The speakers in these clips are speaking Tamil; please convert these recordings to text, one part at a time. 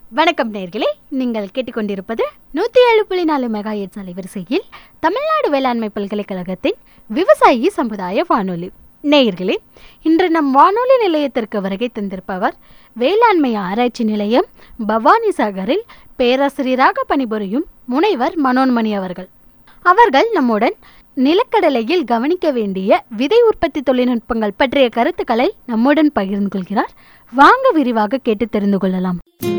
வணக்கம் நேர்களே நீங்கள் கேட்டுக்கொண்டிருப்பது நூற்றி ஏழு புள்ளி நாலு மெகா எட்ஸ் அலைவரிசையில் தமிழ்நாடு வேளாண்மை பல்கலைக்கழகத்தின் விவசாயி சமுதாய வானொலி நேயர்களே இன்று நம் வானொலி நிலையத்திற்கு வருகை தந்திருப்பவர் வேளாண்மை ஆராய்ச்சி நிலையம் பவானி சாகரில் பேராசிரியராக பணிபுரியும் முனைவர் மனோன்மணி அவர்கள் அவர்கள் நம்முடன் நிலக்கடலையில் கவனிக்க வேண்டிய விதை உற்பத்தி தொழில்நுட்பங்கள் பற்றிய கருத்துக்களை நம்முடன் பகிர்ந்து கொள்கிறார் வாங்க விரிவாக கேட்டு தெரிந்து கொள்ளலாம்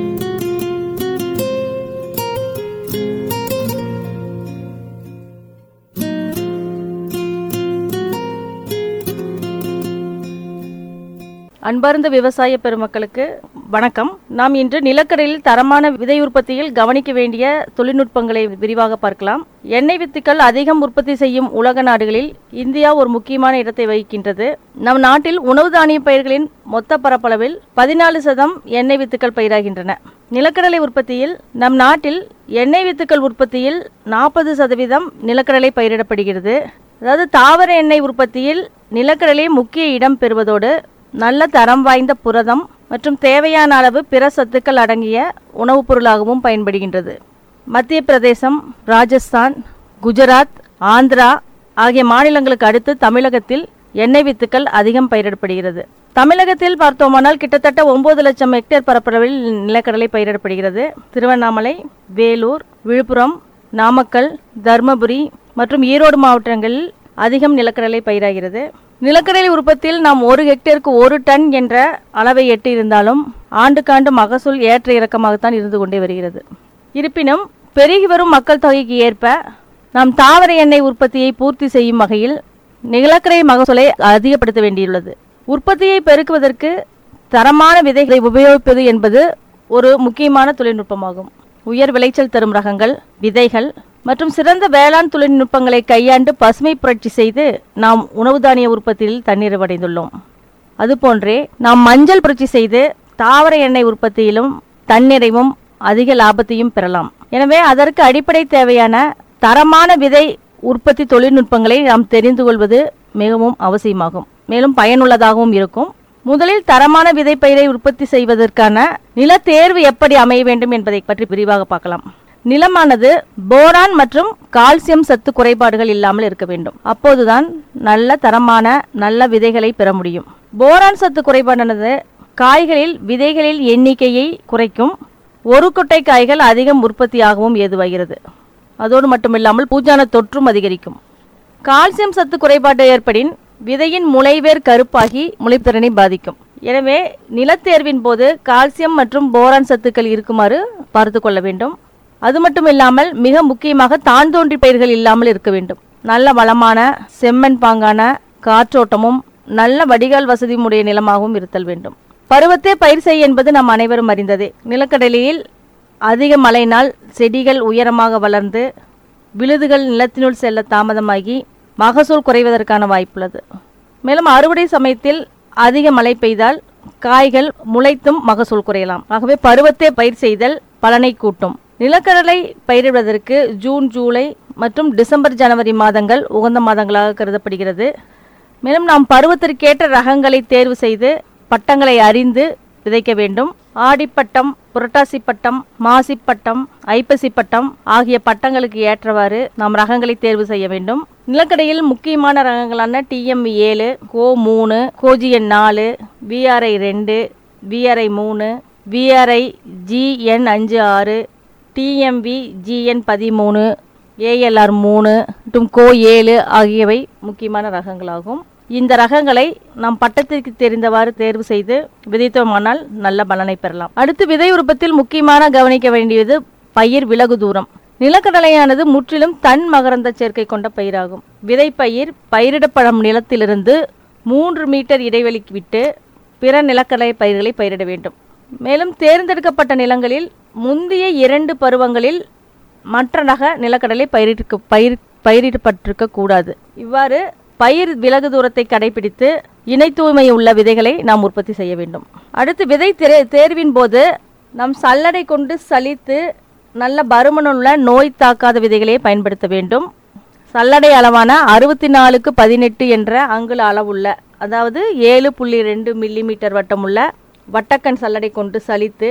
அன்பார்ந்த விவசாய பெருமக்களுக்கு வணக்கம் நாம் இன்று நிலக்கடலில் தரமான விதை உற்பத்தியில் கவனிக்க வேண்டிய தொழில்நுட்பங்களை விரிவாக பார்க்கலாம் எண்ணெய் வித்துக்கள் அதிகம் உற்பத்தி செய்யும் உலக நாடுகளில் இந்தியா ஒரு முக்கியமான இடத்தை வகிக்கின்றது நம் நாட்டில் உணவு தானிய பயிர்களின் மொத்த பரப்பளவில் பதினாலு சதம் எண்ணெய் வித்துக்கள் பயிராகின்றன நிலக்கடலை உற்பத்தியில் நம் நாட்டில் எண்ணெய் வித்துக்கள் உற்பத்தியில் நாற்பது சதவீதம் நிலக்கடலை பயிரிடப்படுகிறது அதாவது தாவர எண்ணெய் உற்பத்தியில் நிலக்கடலை முக்கிய இடம் பெறுவதோடு நல்ல தரம் வாய்ந்த புரதம் மற்றும் தேவையான அளவு பிற சத்துக்கள் அடங்கிய உணவுப் பொருளாகவும் பயன்படுகின்றது மத்திய பிரதேசம் ராஜஸ்தான் குஜராத் ஆந்திரா ஆகிய மாநிலங்களுக்கு அடுத்து தமிழகத்தில் எண்ணெய் வித்துக்கள் அதிகம் பயிரிடப்படுகிறது தமிழகத்தில் பார்த்தோமானால் கிட்டத்தட்ட ஒன்பது லட்சம் ஹெக்டேர் பரப்பளவில் நிலக்கடலை பயிரிடப்படுகிறது திருவண்ணாமலை வேலூர் விழுப்புரம் நாமக்கல் தர்மபுரி மற்றும் ஈரோடு மாவட்டங்களில் அதிகம் நிலக்கடலை பயிராகிறது நிலக்கடலை உற்பத்தியில் நாம் ஒரு ஹெக்டேருக்கு ஒரு டன் என்ற அளவை எட்டி இருந்தாலும் ஆண்டுக்காண்டு மகசூல் ஏற்ற இறக்கமாகத்தான் இருந்து கொண்டே வருகிறது இருப்பினும் பெருகி வரும் மக்கள் தொகைக்கு ஏற்ப நாம் தாவர எண்ணெய் உற்பத்தியை பூர்த்தி செய்யும் வகையில் நிலக்கடலை மகசூலை அதிகப்படுத்த வேண்டியுள்ளது உற்பத்தியை பெருக்குவதற்கு தரமான விதைகளை உபயோகிப்பது என்பது ஒரு முக்கியமான தொழில்நுட்பமாகும் உயர் விளைச்சல் தரும் ரகங்கள் விதைகள் மற்றும் சிறந்த வேளாண் தொழில்நுட்பங்களை கையாண்டு பசுமை புரட்சி செய்து நாம் உணவு தானிய உற்பத்தியில் தன்னிறைவடைந்துள்ளோம் அதுபோன்றே நாம் மஞ்சள் புரட்சி செய்து தாவர எண்ணெய் உற்பத்தியிலும் தன்னிறைவும் அதிக லாபத்தையும் பெறலாம் எனவே அதற்கு அடிப்படை தேவையான தரமான விதை உற்பத்தி தொழில்நுட்பங்களை நாம் தெரிந்து கொள்வது மிகவும் அவசியமாகும் மேலும் பயனுள்ளதாகவும் இருக்கும் முதலில் தரமான விதைப்பயிரை உற்பத்தி செய்வதற்கான நில தேர்வு எப்படி அமைய வேண்டும் என்பதை பற்றி விரிவாக பார்க்கலாம் நிலமானது போரான் மற்றும் கால்சியம் சத்து குறைபாடுகள் இல்லாமல் இருக்க வேண்டும் அப்போதுதான் நல்ல தரமான நல்ல விதைகளை பெற முடியும் போரான் சத்து குறைபாடானது காய்களில் விதைகளில் எண்ணிக்கையை குறைக்கும் ஒரு கொட்டை காய்கள் அதிகம் உற்பத்தியாகவும் ஏதுவாகிறது அதோடு மட்டுமில்லாமல் பூஜான தொற்றும் அதிகரிக்கும் கால்சியம் சத்து குறைபாடு ஏற்படின் விதையின் முளைவேர் கருப்பாகி முளைத்திறனை பாதிக்கும் எனவே நிலத்தேர்வின் போது கால்சியம் மற்றும் போரான் சத்துக்கள் இருக்குமாறு பார்த்து கொள்ள வேண்டும் அது மட்டும் இல்லாமல் மிக முக்கியமாக தான் தோன்றி பயிர்கள் இல்லாமல் இருக்க வேண்டும் நல்ல வளமான செம்மண் பாங்கான காற்றோட்டமும் நல்ல வடிகால் வசதி உடைய நிலமாகவும் இருத்தல் வேண்டும் பருவத்தே பயிர் செய்ய என்பது நாம் அனைவரும் அறிந்ததே நிலக்கடலையில் அதிக மழையினால் செடிகள் உயரமாக வளர்ந்து விழுதுகள் நிலத்தினுள் செல்ல தாமதமாகி மகசூல் குறைவதற்கான வாய்ப்புள்ளது மேலும் அறுவடை சமயத்தில் அதிக மழை பெய்தால் காய்கள் முளைத்தும் மகசூல் குறையலாம் ஆகவே பருவத்தே பயிர் செய்தல் பலனை கூட்டும் நிலக்கடலை பயிரிடுவதற்கு ஜூன் ஜூலை மற்றும் டிசம்பர் ஜனவரி மாதங்கள் உகந்த மாதங்களாக கருதப்படுகிறது மேலும் நாம் பருவத்திற்கேற்ற ரகங்களை தேர்வு செய்து பட்டங்களை அறிந்து விதைக்க வேண்டும் ஆடிப்பட்டம் புரட்டாசி பட்டம் மாசிப்பட்டம் ஐப்பசி பட்டம் ஆகிய பட்டங்களுக்கு ஏற்றவாறு நாம் ரகங்களை தேர்வு செய்ய வேண்டும் நிலக்கடையில் முக்கியமான ரகங்களான டிஎம் ஏழு கோ மூணு கோஜிஎன் நாலு விஆர்ஐ ரெண்டு விஆர்ஐ மூணு விஆர்ஐ ஜிஎன் அஞ்சு ஆறு டிஎம்வி ஜிஎன் பதிமூணு ஏஎல்ஆர் மூணு மற்றும் கோ ஏழு ஆகியவை முக்கியமான ரகங்களாகும் இந்த ரகங்களை நாம் பட்டத்திற்கு தெரிந்தவாறு தேர்வு செய்து விதைத்தோமானால் நல்ல பலனை பெறலாம் அடுத்து விதை உற்பத்தியில் முக்கியமான கவனிக்க வேண்டியது பயிர் விலகு தூரம் நிலக்கடலையானது முற்றிலும் தன் மகரந்த சேர்க்கை கொண்ட பயிராகும் விதைப்பயிர் பயிரிடப்படும் நிலத்திலிருந்து மூன்று மீட்டர் இடைவெளி விட்டு பிற நிலக்கடலை பயிர்களை பயிரிட வேண்டும் மேலும் தேர்ந்தெடுக்கப்பட்ட நிலங்களில் முந்தைய இரண்டு பருவங்களில் மற்ற ரக நிலக்கடலை பயிரிட்டு பயிர் பயிரிடப்பட்டிருக்க கூடாது இவ்வாறு பயிர் விலகு தூரத்தை கடைபிடித்து இணை தூய்மை உள்ள விதைகளை நாம் உற்பத்தி செய்ய வேண்டும் அடுத்து விதை தே தேர்வின் போது நாம் சல்லடை கொண்டு சலித்து நல்ல பருமனுள்ள நோய் தாக்காத விதைகளை பயன்படுத்த வேண்டும் சல்லடை அளவான அறுபத்தி நாலுக்கு பதினெட்டு என்ற அங்குல அளவுள்ள அதாவது ஏழு புள்ளி ரெண்டு மில்லிமீட்டர் வட்டமுள்ள வட்டக்கண் சல்லடை கொண்டு சலித்து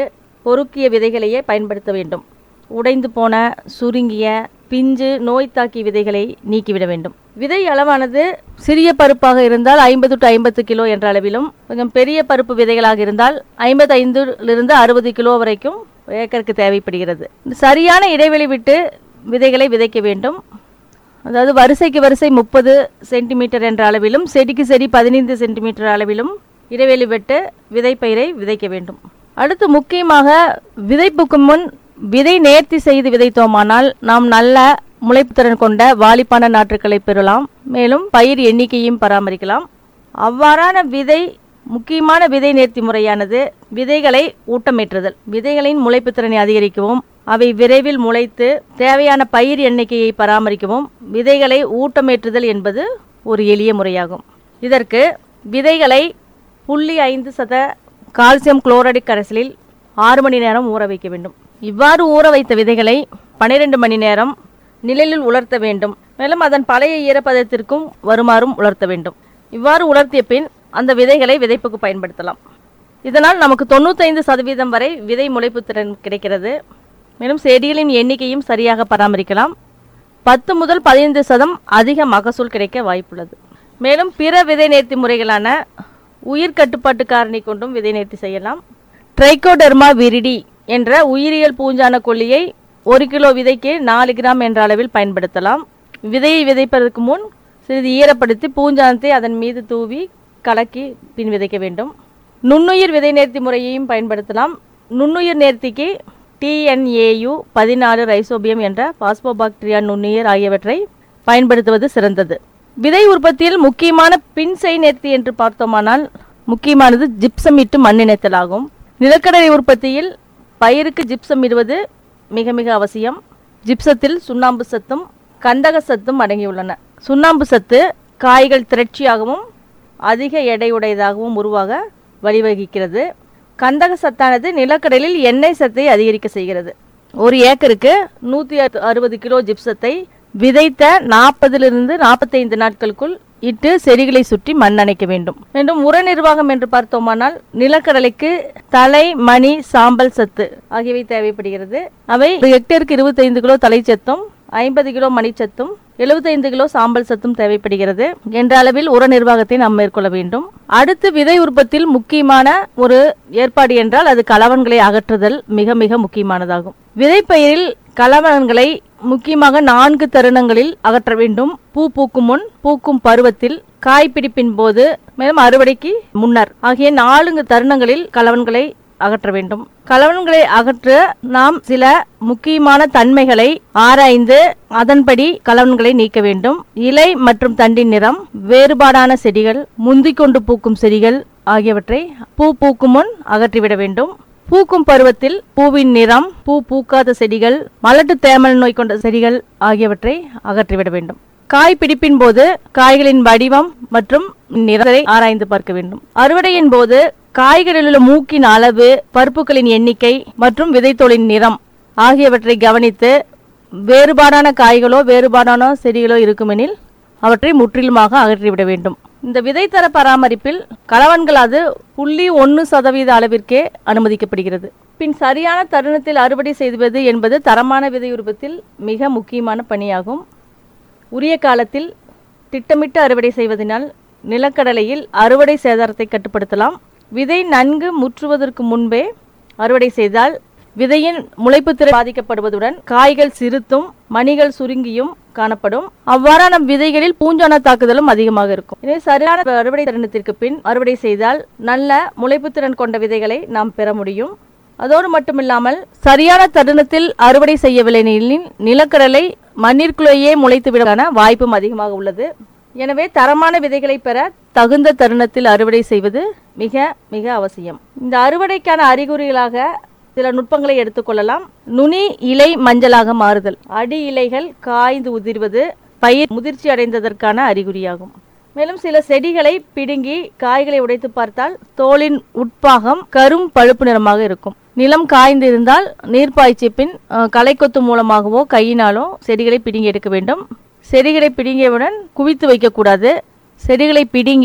பொறுக்கிய விதைகளையே பயன்படுத்த வேண்டும் உடைந்து போன சுருங்கிய பிஞ்சு நோய் தாக்கிய விதைகளை நீக்கிவிட வேண்டும் விதை அளவானது சிறிய பருப்பாக இருந்தால் ஐம்பது டு ஐம்பத்து கிலோ என்ற அளவிலும் கொஞ்சம் பெரிய பருப்பு விதைகளாக இருந்தால் ஐம்பத்தைந்திலிருந்து அறுபது கிலோ வரைக்கும் ஏக்கருக்கு தேவைப்படுகிறது சரியான இடைவெளி விட்டு விதைகளை விதைக்க வேண்டும் அதாவது வரிசைக்கு வரிசை முப்பது சென்டிமீட்டர் என்ற அளவிலும் செடிக்கு செடி பதினைந்து சென்டிமீட்டர் அளவிலும் இடைவெளி விட்டு விதைப்பயிரை விதைக்க வேண்டும் அடுத்து முக்கியமாக விதைப்புக்கு முன் விதை நேர்த்தி செய்து விதைத்தோமானால் நாம் நல்ல முளைப்புத்திறன் கொண்ட வாலிப்பான நாற்றுக்களை பெறலாம் மேலும் பயிர் எண்ணிக்கையும் பராமரிக்கலாம் அவ்வாறான விதை முக்கியமான விதை நேர்த்தி முறையானது விதைகளை ஊட்டமேற்றுதல் விதைகளின் முளைப்புத்திறனை அதிகரிக்கவும் அவை விரைவில் முளைத்து தேவையான பயிர் எண்ணிக்கையை பராமரிக்கவும் விதைகளை ஊட்டமேற்றுதல் என்பது ஒரு எளிய முறையாகும் இதற்கு விதைகளை புள்ளி ஐந்து சத கால்சியம் குளோரைடு கரைசலில் ஆறு மணி நேரம் ஊற வைக்க வேண்டும் இவ்வாறு ஊற வைத்த விதைகளை பன்னிரெண்டு மணி நேரம் நிழலில் உலர்த்த வேண்டும் மேலும் அதன் பழைய ஈரப்பதத்திற்கும் வருமாறும் உலர்த்த வேண்டும் இவ்வாறு உலர்த்திய பின் அந்த விதைகளை விதைப்புக்கு பயன்படுத்தலாம் இதனால் நமக்கு தொண்ணூத்தைந்து சதவீதம் வரை விதை முளைப்பு திறன் கிடைக்கிறது மேலும் செடிகளின் எண்ணிக்கையும் சரியாக பராமரிக்கலாம் பத்து முதல் பதினைந்து சதம் அதிக மகசூல் கிடைக்க வாய்ப்புள்ளது மேலும் பிற விதை நேர்த்தி முறைகளான உயிர் கட்டுப்பாட்டு காரணி கொண்டும் விதை நேர்த்தி செய்யலாம் ட்ரைகோடெர்மா விரிடி என்ற உயிரியல் பூஞ்சான கொல்லியை ஒரு கிலோ விதைக்கு நாலு கிராம் என்ற அளவில் பயன்படுத்தலாம் விதையை விதைப்பதற்கு முன் சிறிது ஈரப்படுத்தி பூஞ்சானத்தை அதன் மீது தூவி கலக்கி பின் விதைக்க வேண்டும் நுண்ணுயிர் விதை நேர்த்தி முறையையும் பயன்படுத்தலாம் நுண்ணுயிர் நேர்த்திக்கு டிஎன்ஏயு பதினாலு ரைசோபியம் என்ற பாஸ்போபாக்டீரியா நுண்ணுயிர் ஆகியவற்றை பயன்படுத்துவது சிறந்தது விதை உற்பத்தியில் முக்கியமான பின்செய் நேர்த்தி என்று பார்த்தோமானால் முக்கியமானது ஜிப்சம் இட்டு மண்ணிணைத்தல் ஆகும் நிலக்கடலை உற்பத்தியில் பயிருக்கு ஜிப்சம் இடுவது மிக மிக அவசியம் ஜிப்சத்தில் சுண்ணாம்பு சத்தும் கந்தக சத்தும் அடங்கியுள்ளன சுண்ணாம்பு சத்து காய்கள் திரட்சியாகவும் அதிக எடையுடையதாகவும் உருவாக வழிவகுக்கிறது கந்தக சத்தானது நிலக்கடலில் எண்ணெய் சத்தை அதிகரிக்க செய்கிறது ஒரு ஏக்கருக்கு நூற்றி அறுபது கிலோ ஜிப்சத்தை விதைத்த நாற்பதிலிருந்து நாற்பத்தைந்து நாட்களுக்குள் இட்டு செடிகளை சுற்றி மண் அணைக்க வேண்டும் மீண்டும் உர நிர்வாகம் என்று பார்த்தோமானால் நிலக்கடலைக்கு தலை மணி சாம்பல் சத்து ஆகியவை தேவைப்படுகிறது அவை ஒரு ஹெக்டேருக்கு இருபத்தைந்து கிலோ தலைச்சத்தும் ஐம்பது கிலோ மணிச்சத்தும் எழுபத்தைந்து கிலோ சாம்பல் சத்தும் தேவைப்படுகிறது என்ற அளவில் உர நிர்வாகத்தை நாம் மேற்கொள்ள வேண்டும் அடுத்து விதை உற்பத்தியில் முக்கியமான ஒரு ஏற்பாடு என்றால் அது கலவன்களை அகற்றுதல் மிக மிக முக்கியமானதாகும் விதைப்பயிரில் கலவன்களை முக்கியமாக நான்கு தருணங்களில் அகற்ற வேண்டும் பூ பூக்கும் முன் பூக்கும் பருவத்தில் காய் பிடிப்பின் போது மேலும் அறுவடைக்கு முன்னர் ஆகிய நான்கு தருணங்களில் கலவன்களை அகற்ற வேண்டும் கலவன்களை அகற்ற நாம் சில முக்கியமான தன்மைகளை ஆராய்ந்து அதன்படி கலவன்களை நீக்க வேண்டும் இலை மற்றும் தண்டின் நிறம் வேறுபாடான செடிகள் முந்திக் கொண்டு பூக்கும் செடிகள் ஆகியவற்றை பூ பூக்கும் முன் அகற்றிவிட வேண்டும் பூக்கும் பருவத்தில் பூவின் நிறம் பூ பூக்காத செடிகள் மலட்டு தேமல் நோய் கொண்ட செடிகள் ஆகியவற்றை அகற்றிவிட வேண்டும் காய் பிடிப்பின் போது காய்களின் வடிவம் மற்றும் நிறத்தை ஆராய்ந்து பார்க்க வேண்டும் அறுவடையின் போது காய்களில் உள்ள மூக்கின் அளவு பருப்புகளின் எண்ணிக்கை மற்றும் விதைத்தோலின் நிறம் ஆகியவற்றை கவனித்து வேறுபாடான காய்களோ வேறுபாடான செடிகளோ இருக்குமெனில் அவற்றை முற்றிலுமாக அகற்றிவிட வேண்டும் இந்த விதைத்தர பராமரிப்பில் கலவன்கள் அது புள்ளி ஒன்று சதவீத அளவிற்கே அனுமதிக்கப்படுகிறது பின் சரியான தருணத்தில் அறுவடை செய்வது என்பது தரமான விதை உற்பத்தில் மிக முக்கியமான பணியாகும் உரிய காலத்தில் திட்டமிட்டு அறுவடை செய்வதனால் நிலக்கடலையில் அறுவடை சேதாரத்தை கட்டுப்படுத்தலாம் விதை நன்கு முற்றுவதற்கு முன்பே அறுவடை செய்தால் விதையின் முளைப்புத்திறன் பாதிக்கப்படுவதுடன் காய்கள் சிறுத்தும் மணிகள் சுருங்கியும் காணப்படும் அவ்வாறான விதைகளில் பூஞ்சான தாக்குதலும் அதிகமாக இருக்கும் எனவே சரியான அறுவடை தருணத்திற்கு பின் அறுவடை செய்தால் நல்ல முளைப்புத்திறன் கொண்ட விதைகளை நாம் பெற முடியும் அதோடு மட்டுமில்லாமல் சரியான தருணத்தில் அறுவடை செய்யவில்லை எனில் நிலக்கடலை மண்ணிற்குள்ளேயே முளைத்து விடான வாய்ப்பும் அதிகமாக உள்ளது எனவே தரமான விதைகளை பெற தகுந்த தருணத்தில் அறுவடை செய்வது மிக மிக அவசியம் இந்த அறுவடைக்கான அறிகுறிகளாக சில நுட்பங்களை எடுத்துக்கொள்ளலாம் நுனி இலை மஞ்சளாக மாறுதல் அடி இலைகள் காய்ந்து உதிர்வது பயிர் முதிர்ச்சி அடைந்ததற்கான அறிகுறியாகும் மேலும் சில செடிகளை பிடுங்கி காய்களை உடைத்து பார்த்தால் தோலின் உட்பாகம் கரும் பழுப்பு நிறமாக இருக்கும் நிலம் காய்ந்து இருந்தால் நீர் பாய்ச்சிய பின் அஹ், களைக்கொத்து மூலமாகவோ கையினாலோ செடிகளை பிடுங்கி எடுக்க வேண்டும் செடிகளை பிடுங்கியவுடன் குவித்து வைக்கக்கூடாது செடிகளை பிடுங்கி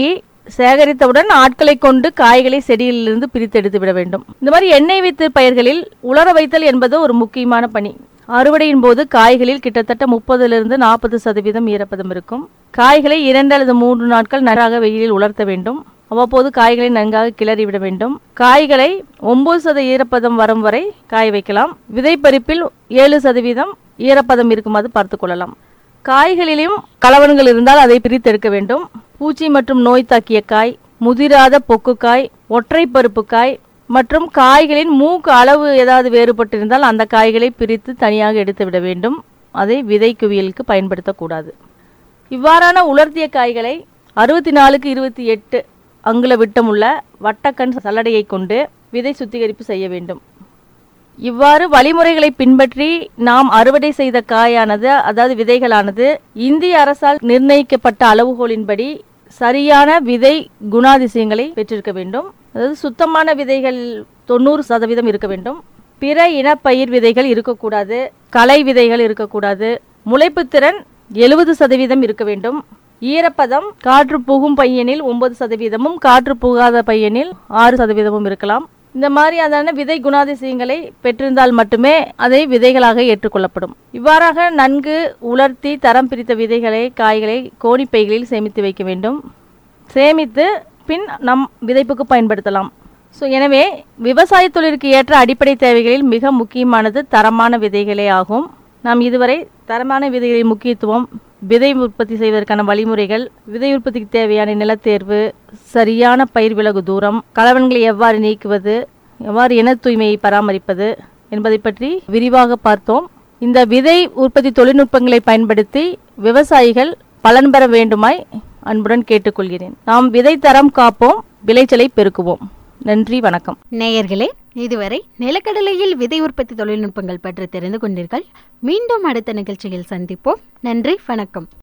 சேகரித்தவுடன் ஆட்களை கொண்டு காய்களை செடியிலிருந்து பிரித்தெடுத்து விட வேண்டும் இந்த மாதிரி எண்ணெய் வித்து பயிர்களில் உலர வைத்தல் என்பது ஒரு முக்கியமான பணி அறுவடையின் போது காய்களில் கிட்டத்தட்ட முப்பதிலிருந்து நாற்பது சதவீதம் ஈரப்பதம் இருக்கும் காய்களை இரண்டு அல்லது மூன்று நாட்கள் நன்றாக வெயிலில் உலர்த்த வேண்டும் அவ்வப்போது காய்களை நன்றாக கிளறி விட வேண்டும் காய்களை ஒன்பது சத ஈரப்பதம் வரும் வரை காய வைக்கலாம் விதைப்பறிப்பில் ஏழு சதவீதம் ஈரப்பதம் இருக்குமாறு பார்த்து கொள்ளலாம் காய்களிலும் கலவன்கள் இருந்தால் அதை பிரித்தெடுக்க வேண்டும் பூச்சி மற்றும் நோய் தாக்கிய காய் முதிராத பொக்குக்காய் ஒற்றை பருப்பு காய் மற்றும் காய்களின் மூக்கு அளவு ஏதாவது வேறுபட்டிருந்தால் அந்த காய்களை பிரித்து தனியாக எடுத்து விட வேண்டும் அதை விதை குவியலுக்கு பயன்படுத்தக்கூடாது இவ்வாறான உலர்த்திய காய்களை அறுபத்தி நாலுக்கு இருபத்தி எட்டு அங்குல விட்டமுள்ள வட்டக்கண் சல்லடையை கொண்டு விதை சுத்திகரிப்பு செய்ய வேண்டும் இவ்வாறு வழிமுறைகளை பின்பற்றி நாம் அறுவடை செய்த காயானது அதாவது விதைகளானது இந்திய அரசால் நிர்ணயிக்கப்பட்ட அளவுகோலின்படி சரியான விதை குணாதிசயங்களை பெற்றிருக்க வேண்டும் அதாவது சுத்தமான விதைகள் தொண்ணூறு சதவீதம் இருக்க வேண்டும் பிற இனப்பயிர் விதைகள் இருக்கக்கூடாது களை விதைகள் இருக்கக்கூடாது முளைப்புத்திறன் எழுபது சதவீதம் இருக்க வேண்டும் ஈரப்பதம் காற்று புகும் பையனில் ஒன்பது சதவீதமும் காற்று புகாத பையனில் ஆறு சதவீதமும் இருக்கலாம் இந்த மாதிரியான விதை குணாதிசயங்களை பெற்றிருந்தால் மட்டுமே அதை விதைகளாக ஏற்றுக்கொள்ளப்படும் இவ்வாறாக நன்கு உலர்த்தி தரம் பிரித்த விதைகளை காய்களை கோணிப்பைகளில் சேமித்து வைக்க வேண்டும் சேமித்து பின் நம் விதைப்புக்கு பயன்படுத்தலாம் ஸோ எனவே விவசாய தொழிலுக்கு ஏற்ற அடிப்படை தேவைகளில் மிக முக்கியமானது தரமான விதைகளே ஆகும் நாம் இதுவரை தரமான விதைகளின் முக்கியத்துவம் விதை உற்பத்தி செய்வதற்கான வழிமுறைகள் விதை உற்பத்திக்கு தேவையான நிலத்தேர்வு சரியான பயிர் விலகு தூரம் கலவன்களை எவ்வாறு நீக்குவது எவ்வாறு இன தூய்மையை பராமரிப்பது என்பதை பற்றி விரிவாக பார்த்தோம் இந்த விதை உற்பத்தி தொழில்நுட்பங்களை பயன்படுத்தி விவசாயிகள் பலன் பெற வேண்டுமாய் அன்புடன் கேட்டுக்கொள்கிறேன் நாம் விதை தரம் காப்போம் விளைச்சலை பெருக்குவோம் நன்றி வணக்கம் நேயர்களே இதுவரை நிலக்கடலையில் விதை உற்பத்தி தொழில்நுட்பங்கள் பற்றி தெரிந்து கொண்டீர்கள் மீண்டும் அடுத்த நிகழ்ச்சியில் சந்திப்போம் நன்றி வணக்கம்